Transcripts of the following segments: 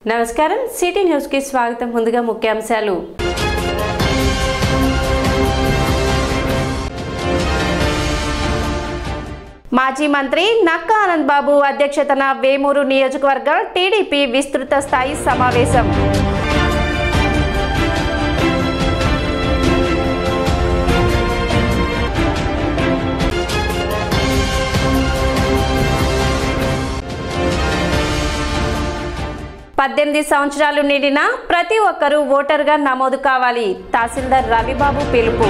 నమస్కారం city news కి స్వాగతం ముందుగా ముఖ్యాంశాలు మాజీ మంత్రి నక్క ఆనంద్ బాబు అధ్యక్షతన వేమూరు నియోజకవర్గ టీడీపీ విస్తృత స్థాయి సమావేశం పద్దెనిమిది సంవత్సరాలు నిండిన ప్రతి ఒక్కరూ ఓటరుగా నమోదు కావాలి తహసీల్దార్ రవిబాబు పిలుపు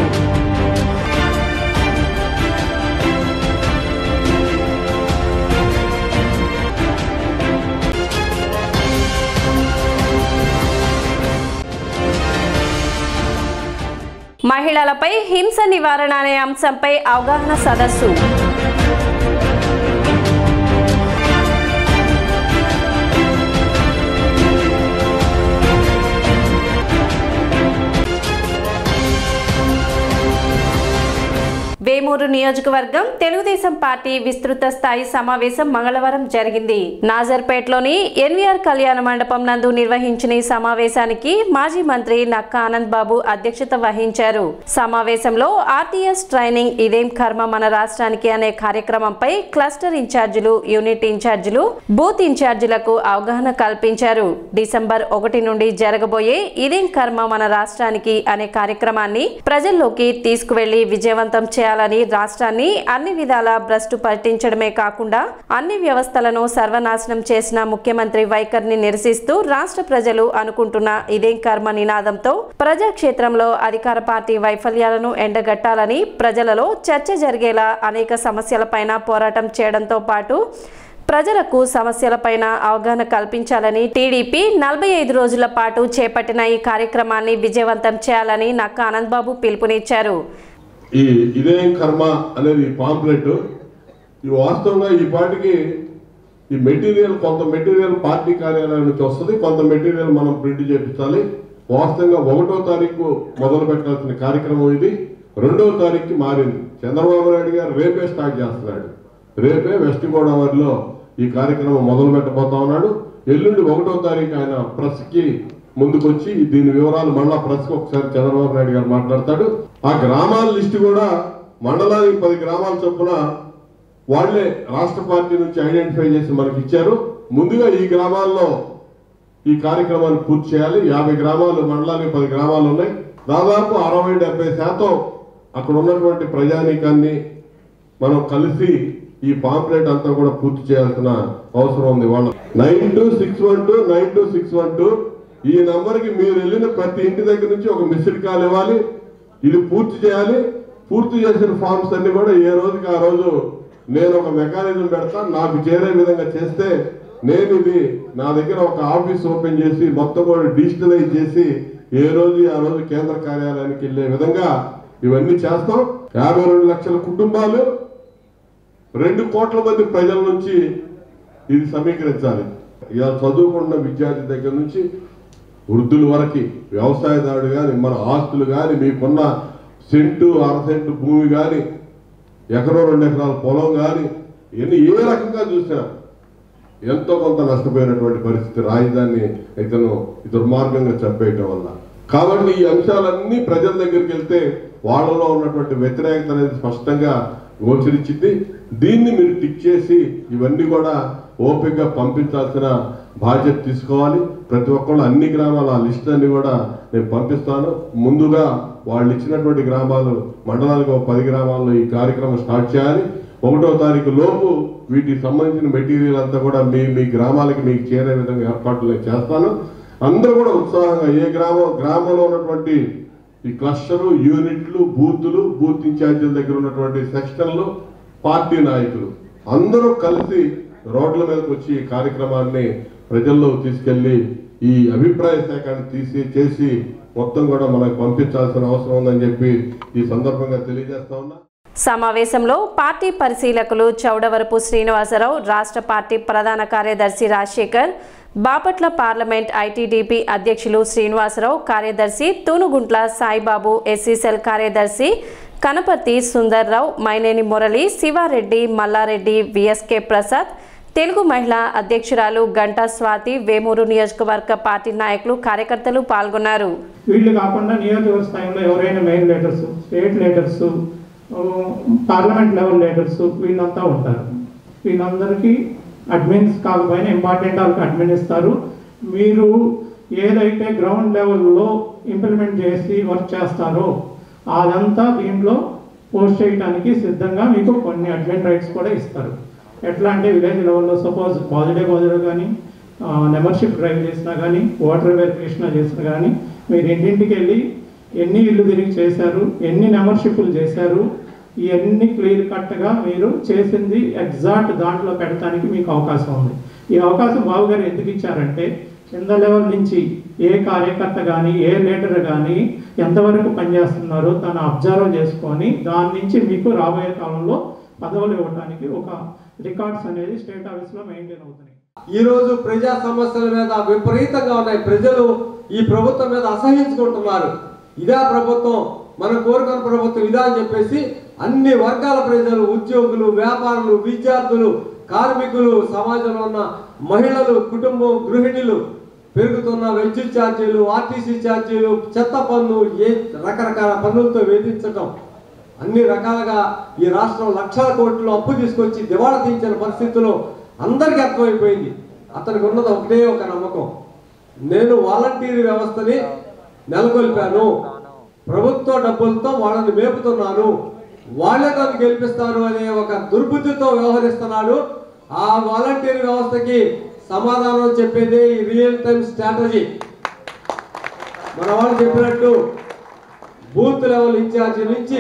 మహిళలపై హింస నివారణ అనే అంశంపై అవగాహన సదస్సు వేమూరు నియోజకవర్గం తెలుగుదేశం పార్టీ విస్తృత స్థాయి సమావేశం మంగళవారం జరిగింది నాజర్పేటలోని ఎన్వీఆర్ కళ్యాణ మండపం నందు నిర్వహించిన ఈ సమావేశానికి మాజీ మంత్రి నక్క ఆనంద్ బాబు అధ్యక్షత వహించారు సమావేశంలో ఆర్టీఎస్ ట్రైనింగ్ ఇదేం కర్మ మన రాష్ట్రానికి అనే కార్యక్రమంపై క్లస్టర్ ఇన్ఛార్జీలు యూనిట్ ఇన్ఛార్జీలు బూత్ ఇన్ఛార్జీలకు అవగాహన కల్పించారు డిసెంబర్ ఒకటి నుండి జరగబోయే ఇదేం కర్మ మన రాష్ట్రానికి అనే కార్యక్రమాన్ని ప్రజల్లోకి తీసుకువెళ్లి విజయవంతం చేయాలని రాష్ట్రాన్ని అన్ని విధాలా భ్రష్టు పట్టించడమే కాకుండా అన్ని వ్యవస్థలను సర్వనాశనం చేసిన ముఖ్యమంత్రి వైఖరిని నిరసిస్తూ రాష్ట్ర ప్రజలు అనుకుంటున్న ఇదేం కర్మ నినాదంతో ప్రజాక్షేత్రంలో అధికార పార్టీ వైఫల్యాలను ఎండగట్టాలని ప్రజలలో చర్చ జరిగేలా అనేక సమస్యలపైన పోరాటం చేయడంతో పాటు ప్రజలకు సమస్యలపైన అవగాహన కల్పించాలని టీడీపీ నలభై ఐదు రోజుల పాటు చేపట్టిన ఈ కార్యక్రమాన్ని విజయవంతం చేయాలని నక్క ఆనందబాబు పిలుపునిచ్చారు ఈ ఇదేం కర్మ అనేది పాంప్లెట్ ఈ వాస్తవంగా ఈ పాటికి ఈ మెటీరియల్ కొంత మెటీరియల్ పార్టీ కార్యాలయం నుంచి వస్తుంది కొంత మెటీరియల్ మనం ప్రింట్ చేపించాలి వాస్తవంగా ఒకటో తారీఖు మొదలు పెట్టాల్సిన కార్యక్రమం ఇది రెండవ తారీఖుకి మారింది చంద్రబాబు నాయుడు గారు రేపే స్టార్ట్ చేస్తున్నాడు రేపే వెస్ట్ గోదావరిలో ఈ కార్యక్రమం మొదలు పెట్టబోతా ఉన్నాడు ఎల్లుండి ఒకటో తారీఖు ఆయన ప్రెస్కి ముందుకొచ్చి దీని వివరాలు మళ్ళా ప్రెస్కి ఒకసారి చంద్రబాబు నాయుడు గారు మాట్లాడతాడు ఆ గ్రామాల లిస్టు కూడా మండలానికి పది గ్రామాల చొప్పున వాళ్ళే రాష్ట్ర పార్టీ నుంచి ఐడెంటిఫై చేసి మనకి ఇచ్చారు ముందుగా ఈ గ్రామాల్లో ఈ కార్యక్రమాన్ని పూర్తి చేయాలి యాభై గ్రామాలు మండలానికి పది గ్రామాలు ఉన్నాయి దాదాపు అరవై డెబ్బై శాతం అక్కడ ఉన్నటువంటి ప్రజానీకాన్ని మనం కలిసి ఈ పాంప్లెట్ అంతా కూడా పూర్తి చేయాల్సిన అవసరం ఉంది వాళ్ళ nine two six one two nine two six one two ఈ నంబర్కి మీరు వెళ్ళిన ప్రతి ఇంటి దగ్గర నుంచి ఒక మిస్డ్ కాల్ ఇవ్వాలి ఇది పూర్తి చేయాలి పూర్తి చేసిన ఫార్మ్స్ అన్ని కూడా ఏ రోజుకి ఆ రోజు నేను ఒక మెకానిజం పెడతా నాకు చేరే విధంగా చేస్తే నేను ఇది నా దగ్గర ఒక ఆఫీస్ ఓపెన్ చేసి మొత్తం కూడా డిజిటలైజ్ చేసి ఏ రోజు ఆ రోజు కేంద్ర కార్యాలయానికి వెళ్ళే విధంగా ఇవన్నీ చేస్తాం యాభై రెండు లక్షల కుటుంబాలు రెండు కోట్ల మంది ప్రజల నుంచి ఇది సమీకరించాలి ఇలా చదువుకున్న విద్యార్థి దగ్గర నుంచి వృద్ధుల వరకు వ్యవసాయదారుడు కానీ మన ఆస్తులు కానీ మీకున్న సెంటు అర సెంటు భూమి కానీ ఎకరో రెండు ఎకరాల పొలం కానీ ఇవన్నీ ఏ రకంగా చూసినా ఎంతో కొంత నష్టపోయినటువంటి పరిస్థితి రాజధాని ఇతను ఈ దుర్మార్గంగా చంపేయటం వల్ల కాబట్టి ఈ అంశాలన్నీ ప్రజల దగ్గరికి వెళ్తే వాళ్ళలో ఉన్నటువంటి వ్యతిరేకత అనేది స్పష్టంగా గోచరించింది దీన్ని మీరు టిక్ చేసి ఇవన్నీ కూడా ఓపికగా పంపించాల్సిన బాధ్యత తీసుకోవాలి ప్రతి ఒక్కళ్ళు అన్ని గ్రామాల ఆ లిస్ట్ అన్ని కూడా నేను పంపిస్తాను ముందుగా వాళ్ళు ఇచ్చినటువంటి గ్రామాలు మండలానికి ఒక పది గ్రామాల్లో ఈ కార్యక్రమం స్టార్ట్ చేయాలి ఒకటో తారీఖు లోపు వీటికి సంబంధించిన మెటీరియల్ అంతా కూడా మీ మీ గ్రామాలకి మీకు చేరే విధంగా ఏర్పాట్లు నేను చేస్తాను అందరూ కూడా ఉత్సాహంగా ఏ గ్రామం గ్రామంలో ఉన్నటువంటి ఈ క్లస్టరు యూనిట్లు బూతులు బూత్ ఇన్ఛార్జీల దగ్గర ఉన్నటువంటి సెక్షన్లు పార్టీ నాయకులు అందరూ కలిసి రోడ్ల మీదకి వచ్చి ఈ కార్యక్రమాన్ని ప్రజల్లో తీసుకెళ్లి ఈ అభిప్రాయ సేకరణ తీసి చేసి మొత్తం కూడా మనకు పంపించాల్సిన అవసరం ఉందని చెప్పి ఈ సందర్భంగా తెలియజేస్తా ఉన్నా సమావేశంలో పార్టీ పరిశీలకులు చౌడవరపు శ్రీనివాసరావు రాష్ట్ర పార్టీ ప్రధాన కార్యదర్శి రాజశేఖర్ బాపట్ల పార్లమెంట్ ఐటీడీపీ అధ్యక్షులు శ్రీనివాసరావు కార్యదర్శి తూనుగుంట్ల సాయిబాబు ఎస్సీసెల్ కార్యదర్శి కనపర్తి సుందర్రావు మైనేని మురళి శివారెడ్డి మల్లారెడ్డి విఎస్కే ప్రసాద్ తెలుగు మహిళా అధ్యక్షురాలు గంటా స్వాతి వేమూరు నియోజకవర్గ పార్టీ నాయకులు కార్యకర్తలు పాల్గొన్నారు వీళ్ళు కాకుండా నియోజకవర్గ స్థాయిలో ఎవరైనా main leaders state leaders parliament level leaders వీళ్ళంతా ఉంటారు వీళ్ళందరికీ అడ్మిన్స్ కాకపోయినా ఇంపార్టెంట్ వాళ్ళకి అడ్మిన్ ఇస్తారు మీరు ఏదైతే గ్రౌండ్ లెవెల్లో ఇంప్లిమెంట్ చేసి వర్క్ చేస్తారో అదంతా దీంట్లో పోస్ట్ చేయడానికి సిద్ధంగా మీకు కొన్ని అడ్మిన్ రైట్స్ కూడా ఇస్తారు ఎట్లా అంటే విలేజ్ లెవెల్లో సపోజ్ పాజిటివ్ పాజిటివ్ కానీ మెంబర్షిప్ డ్రైవ్ చేసినా కానీ ఓటర్ వెరిఫికేషన్ చేసినా కానీ మీరు ఇంటింటికి వెళ్ళి ఎన్ని ఇల్లు తిరిగి చేశారు ఎన్ని మెంబర్షిప్లు చేశారు ఇవన్నీ క్లియర్ కట్గా మీరు చేసింది ఎగ్జాక్ట్ దాంట్లో పెట్టడానికి మీకు అవకాశం ఉంది ఈ అవకాశం బాబు గారు ఎందుకు ఇచ్చారంటే కింద లెవెల్ నుంచి ఏ కార్యకర్త కానీ ఏ లీడర్ కానీ ఎంతవరకు పనిచేస్తున్నారో తను అబ్జర్వ్ చేసుకొని దాని నుంచి మీకు రాబోయే కాలంలో పదవులు ఇవ్వడానికి ఒక రికార్డ్స్ అనేది స్టేట్ ఆఫీస్లో మెయింటైన్ అవుతున్నాయి ఈ రోజు ప్రజా సమస్యల మీద విపరీతంగా ఉన్నాయి ప్రజలు ఈ ప్రభుత్వం మీద అసహించుకుంటున్నారు ఇదా ప్రభుత్వం మనం కోరుకున్న ప్రభుత్వం ఇదా అని చెప్పేసి అన్ని వర్గాల ప్రజలు ఉద్యోగులు వ్యాపారులు విద్యార్థులు కార్మికులు సమాజంలో ఉన్న మహిళలు కుటుంబం గృహిణులు పెరుగుతున్న విద్యుత్ ఛార్జీలు ఆర్టీసీ ఛార్జీలు చెత్త పన్ను ఏ రకరకాల పన్నులతో వేధించటం అన్ని రకాలుగా ఈ రాష్ట్రం లక్షల కోట్లు అప్పు తీసుకొచ్చి దివాళా తీయించిన పరిస్థితుల్లో అందరికీ అర్థమైపోయింది అతనికి ఉన్నది ఒకటే ఒక నమ్మకం నేను వాలంటీర్ వ్యవస్థని నెలకొల్పాను ప్రభుత్వ డబ్బులతో వాళ్ళని మేపుతున్నాను వాళ్ళే నన్ను గెలిపిస్తారు అనే ఒక దుర్బుద్ధితో వ్యవహరిస్తున్నాడు ఆ వాలంటీర్ వ్యవస్థకి సమాధానం చెప్పేదే ఈ రియల్ టైం స్ట్రాటజీ మన వాళ్ళు చెప్పినట్టు బూత్ లెవెల్ ఇన్ఛార్జి నుంచి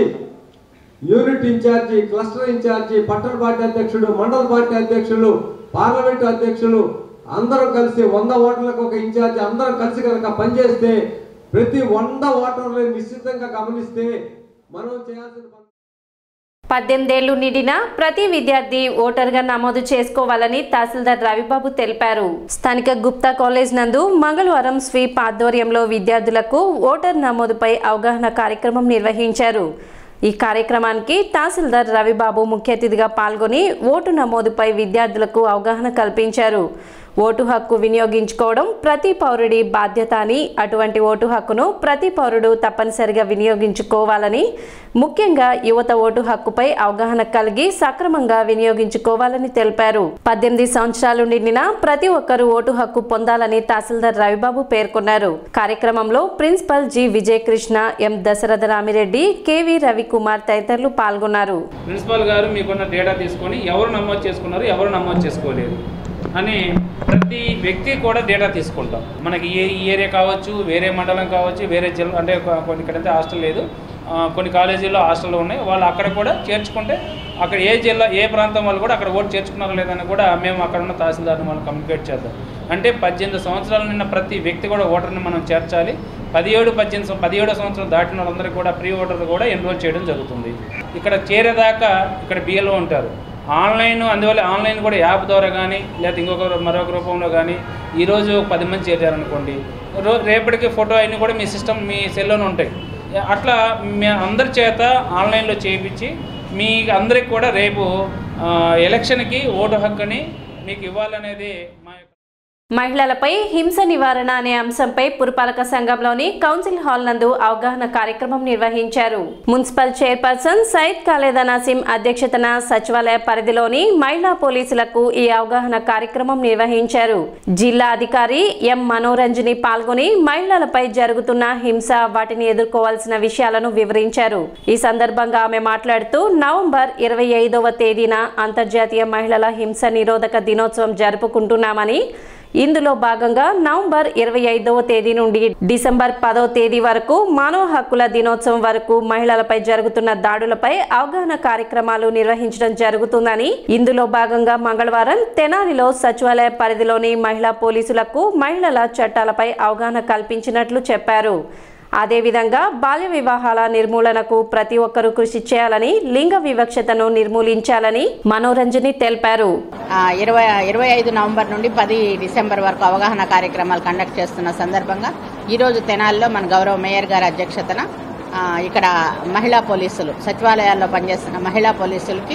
యూనిట్ ఇన్ఛార్జి క్లస్టర్ ఇన్ఛార్జి పట్టణ పార్టీ అధ్యక్షుడు మండల పార్టీ అధ్యక్షులు పార్లమెంటు అధ్యక్షులు అందరం కలిసి వంద ఓటర్లకు ఒక ఇన్ఛార్జి అందరం కలిసి కనుక పనిచేస్తే ప్రతి వంద ఓటర్లు నిశ్చితంగా గమనిస్తే మనం చేయాల్సిన పని పద్దెనిమిదేళ్లు నిండిన ప్రతి విద్యార్థి ఓటర్గా నమోదు చేసుకోవాలని తహసీల్దార్ రవిబాబు తెలిపారు స్థానిక గుప్తా కాలేజ్ నందు మంగళవారం స్వీప్ ఆధ్వర్యంలో విద్యార్థులకు ఓటర్ నమోదుపై అవగాహన కార్యక్రమం నిర్వహించారు ఈ కార్యక్రమానికి తహసీల్దార్ రవిబాబు ముఖ్య అతిథిగా పాల్గొని ఓటు నమోదుపై విద్యార్థులకు అవగాహన కల్పించారు ఓటు హక్కు వినియోగించుకోవడం ప్రతి పౌరుడి బాధ్యత అని అటువంటి ఓటు హక్కును ప్రతి పౌరుడు తప్పనిసరిగా వినియోగించుకోవాలని ముఖ్యంగా యువత ఓటు హక్కుపై అవగాహన కలిగి సక్రమంగా వినియోగించుకోవాలని తెలిపారు పద్దెనిమిది సంవత్సరాలు నిండిన ప్రతి ఒక్కరూ ఓటు హక్కు పొందాలని తహసీల్దార్ రవిబాబు పేర్కొన్నారు కార్యక్రమంలో principal G Vijayakrishna M Dasaratha Ramireddy KV Ravikumar తదితరులు పాల్గొన్నారు ప్రిన్సిపాల్ గారు మీకున్న డేటా తీసుకొని ఎవరు నమోదు చేసుకున్నారు ఎవరు నమోదు చేసుకోలేదు అని ప్రతి వ్యక్తి కూడా డేటా తీసుకుంటాం మనకి ఏ ఈ ఏరియా కావచ్చు వేరే మండలం కావచ్చు వేరే జిల్లా అంటే కొ- కొన్ని ఇక్కడైతే హాస్టల్ లేదు ఆ, కొన్ని కాలేజీల్లో హాస్టల్లో ఉన్నాయి వాళ్ళు అక్కడ కూడా చేర్చుకుంటే అక్కడ ఏ జిల్లా ఏ ప్రాంతం వాళ్ళు కూడా అక్కడ ఓటు చేర్చుకున్నారో లేదని కూడా మేము అక్కడ ఉన్న తహసీల్దార్ని వాళ్ళు కమ్యూనికేట్ చేద్దాం అంటే పద్దెనిమిది సంవత్సరాలు నిన్న ప్రతి వ్యక్తి కూడా ఓటర్ని మనం చేర్చాలి పదిహేడు పద్దెనిమిది సం- పదిహేడు సంవత్సరం దాటిన వాళ్ళందరికీ కూడా ప్రీ ఓటర్లు కూడా ఎన్రోల్ చేయడం జరుగుతుంది ఇక్కడ చేరేదాకా ఇక్కడ బిఎల్ఓ ఉంటారు ఆన్లైన్ అందువల్ల ఆన్లైన్ కూడా యాప్ ద్వారా కానీ లేదా ఇంకొక రూ- మరొక రూపంలో కానీ ఈరోజు ఒక పది మంది చేరారనుకోండి రో రేపటికి ఫోటో అన్నీ కూడా మీ సిస్టమ్ మీ సెల్లోనే ఉంటాయి అట్లా మీ అందరి చేత ఆన్లైన్లో చేయించి మీ అందరికి కూడా రేపు ఆ, ఎలక్షన్కి ఓటు హక్కుని మీకు ఇవ్వాలనేది మా యొక్క మహిళలపై హింస నివారణ అనే అంశంపై పురపాలక సంఘంలోని కౌన్సిల్ హాల్ నందు అవగాహన కార్యక్రమం నిర్వహించారు మున్సిపల్ చైర్పర్సన్ సైద్ ఖాలేదా నసీం అధ్యక్షతన సచివాలయ పరిధిలోని మహిళా పోలీసులకు ఈ అవగాహన కార్యక్రమం నిర్వహించారు జిల్లా అధికారి ఎం మనోరంజని పాల్గొని మహిళలపై జరుగుతున్న హింస వాటిని ఎదుర్కోవాల్సిన విషయాలను వివరించారు ఈ సందర్భంగా ఆమె మాట్లాడుతూ నవంబర్ ఇరవై ఐదవ తేదీన అంతర్జాతీయ మహిళల హింస నిరోధక దినోత్సవం జరుపుకుంటున్నామని ఇందులో భాగంగా నవంబర్ ఇరవై ఐదవ తేదీ నుండి డిసెంబర్ పదో తేదీ వరకు మానవ హక్కుల దినోత్సవం వరకు మహిళలపై జరుగుతున్న దాడులపై అవగాహన కార్యక్రమాలు నిర్వహించడం జరుగుతుందని ఇందులో భాగంగా మంగళవారం తెనాలిలో సచివాలయ పరిధిలోని మహిళా పోలీసులకు మహిళల చట్టాలపై అవగాహన కల్పించినట్లు చెప్పారు అదేవిధంగా బాల్య వివాహాల నిర్మూలనకు ప్రతి ఒక్కరూ కృషి చేయాలని లింగ వివక్షతను నిర్మూలించాలని మనోరంజని తెలిపారు ఆ, ఇరవై ఇరవై ఐదు నవంబర్ నుండి పది డిసెంబర్ వరకు అవగాహన కార్యక్రమాలు కండక్ట్ చేస్తున్న సందర్భంగా ఈరోజు తెనాలిలో మన గౌరవ మేయర్ గారి అధ్యక్షతన ఆ, ఇక్కడ మహిళా పోలీసులు సచివాలయాల్లో పనిచేస్తున్న మహిళా పోలీసులకి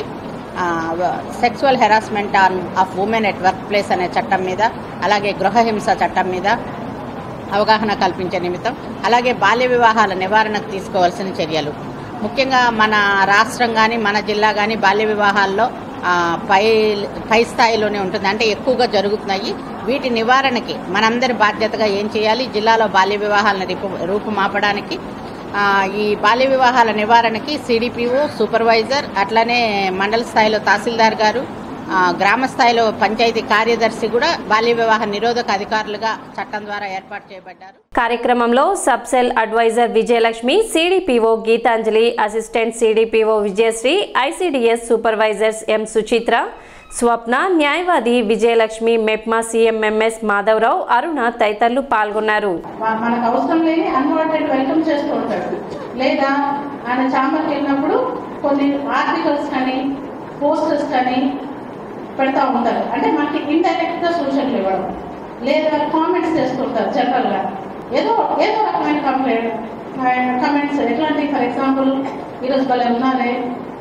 sexual harassment on of women at workplace అనే చట్టం మీద అలాగే గృహహింస చట్టం మీద అవగాహన కల్పించే నిమిత్తం అలాగే బాల్య వివాహాల నివారణకు తీసుకోవాల్సిన చర్యలు ముఖ్యంగా మన రాష్ట్రం కానీ మన జిల్లా కానీ బాల్య వివాహాల్లో ఆ, పై పై స్థాయిలోనే ఉంటుంది అంటే ఎక్కువగా జరుగుతున్నాయి వీటి నివారణకి మనందరి బాధ్యతగా ఏం చేయాలి జిల్లాలో బాల్య వివాహాలను రూపు రూపుమాపడానికి ఆ, ఈ బాల్య వివాహాల నివారణకి సిడిపిఓ సూపర్వైజర్ అట్లనే మండల స్థాయిలో తహసీల్దార్ గారు ఆ, గ్రామ స్థాయిలో పంచాయతీ కార్యదర్శి కూడా బాల్య వివాహ నిరోధక అధికారులుగా చట్టం ద్వారా ఏర్పాటు చేయబడ్డారు కార్యక్రమంలో సబ్సెల్ adviser Vijayalakshmi CDPO Geethanjali assistant CDPO Vijayasri ICDS supervisors M Suchitra Swapna న్యాయవాది విజయలక్ష్మి మెప్మా సీఎంఎంఎస్ మాధవరావు అరుణ తదితరులు పాల్గొన్నారు మా- మనకు అవసరం లేని అన్వాంటెడ్ వెల్కమ్ చేస్తూ ఉంటాడు లేదా ఆయన ఛాంబర్కి వెళ్ళినప్పుడు కొన్ని ఆర్టికల్స్ కానీ పోస్టర్స్ కానీ పెడతా ఉంటారు అంటే మనకి ఇండైరెక్ట్ గా సూచనలు ఇవ్వడం లేదా కామెంట్స్ చేస్తుంటారు జనరల్ గా ఏదో ఏదో రకమైన కంప్లైంట్ కమెంట్స్ ఎట్లాంటి ఫర్ ఎగ్జాంపుల్ ఈరోజు భలే ఉన్నారే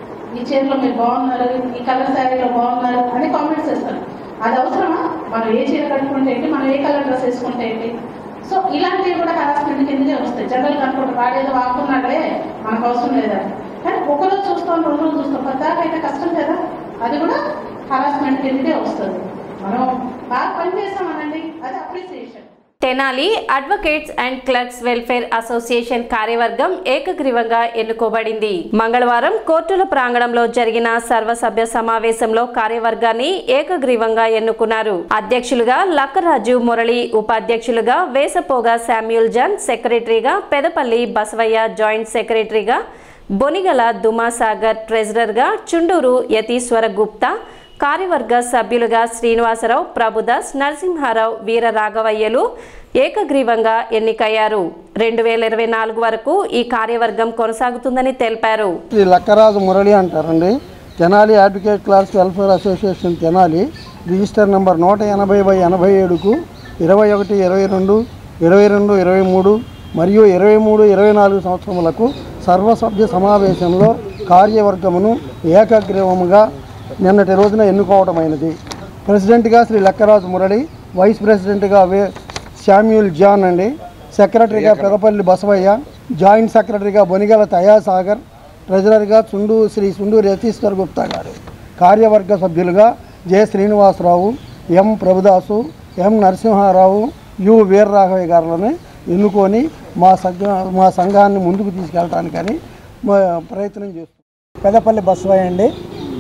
ఈ చీరలో మీరు బాగున్నారు ఈ కలర్ శారీలో బాగున్నారు అని కామెంట్స్ చేస్తారు అది అవసరమా మనం ఏ చీర కట్టుకుంటే ఏంటి మనం ఏ కలర్ డ్రెస్ వేసుకుంటే ఏంటి సో ఇలాంటివి కూడా హరాస్మెంట్ కిందకే వస్తాయి జనరల్ అనుకుంటారు వాడేదో వాడుకున్నాడే మనకు అవసరం లేదా కానీ ఒకరోజు చూస్తాం రెండు రోజులు చూస్తాం పద్దాకా అయితే కష్టం కదా అది కూడా హరాస్మెంట్ కిందకే వస్తుంది మనం బాగా పనిచేస్తామనండి అది appreciation Tenali advocates and clerks welfare association కార్యవర్గం ఏకగ్రీవంగా ఎన్నుకోబడింది మంగళవారం కోర్టుల ప్రాంగణంలో జరిగిన సర్వసభ్య సమావేశంలో కార్యవర్గాన్ని ఏకగ్రీవంగా ఎన్నుకున్నారు అధ్యక్షులుగా లక్కరాజు మురళి ఉపాధ్యక్షులుగా వేసపోగా శామ్యూల్ జాన్ సెక్రటరీగా పెదపల్లి బసవయ్య జాయింట్ సెక్రటరీగా బొనిగల దుమాసాగర్ ట్రెజరర్గా చుండూరు యతీశ్వర గుప్తా కార్యవర్గ సభ్యులుగా శ్రీనివాసరావు ప్రభుదాస్ నరసింహారావు వీర రాఘవయ్యలు ఏకగ్రీవంగా ఎన్నికయ్యారు రెండు వేల ఇరవై నాలుగు వరకు ఈ కార్యవర్గం కొనసాగుతుందని తెలిపారు శ్రీ లక్కరాజు మురళి అంటారండి Tenali advocate clerks welfare association Tenali register number నూట ఎనభై బై ఎనభై ఏడుకు ఇరవై ఒకటి ఇరవై రెండు ఇరవై రెండు ఇరవై మూడు మరియు ఇరవై మూడు ఇరవై నాలుగు సంవత్సరములకు సర్వసభ్య సమావేశంలో కార్యవర్గమును ఏకగ్రీవముగా నిన్నటి రోజున ఎన్నుకోవడమైనది ప్రెసిడెంట్గా శ్రీ లక్కరాజు మురళి వైస్ ప్రెసిడెంట్గా వే శామ్యూల్ జాన్ అండి సెక్రటరీగా పెదపల్లి బసవయ్య జాయింట్ సెక్రటరీగా బొనిగల తయాసాగర్ ట్రెజరర్గా చుండు శ్రీ చుండూరు యతీశ్వర్ గుప్తా గారు కార్యవర్గ సభ్యులుగా J Srinivasarao M Prabhudasu M Narasimharao U Veeraraghavaiah గారులని ఎన్నుకొని మా సంఘ మా సంఘాన్ని ముందుకు తీసుకెళ్ళటానికని మా ప్రయత్నం చేస్తున్నాం పెదపల్లి బస్వయ్య అండి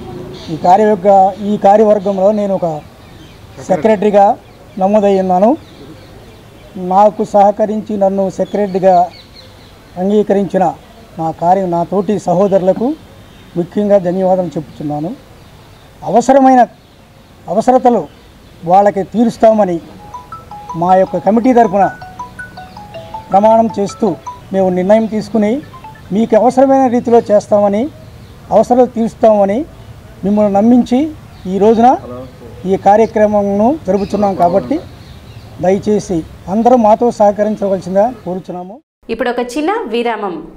ఈ కార్యవర్గ ఈ కార్యవర్గంలో నేను ఒక సెక్రటరీగా నమోదై ఉన్నాను నాకు సహకరించి నన్ను సెక్రటరీగా అంగీకరించిన నా కార్య నా తోటి సహోదరులకు ముఖ్యంగా ధన్యవాదాలు చెప్పుతున్నాను అవసరమైన అవసరతలు వాళ్ళకి తీరుస్తామని మా యొక్క కమిటీ తరపున ప్రమాణం చేస్తూ మేము నిర్ణయం తీసుకుని మీకు అవసరమైన రీతిలో చేస్తామని అవసరాలు తీరుస్తామని మిమ్మల్ని నమ్మించి ఈ రోజున ఈ కార్యక్రమంను జరుపుతున్నాం కాబట్టి దయచేసి అందరూ మాతో సహకరించవలసిందిగా కోరుచున్నాము ఇప్పుడు ఒక చిన్న విరామం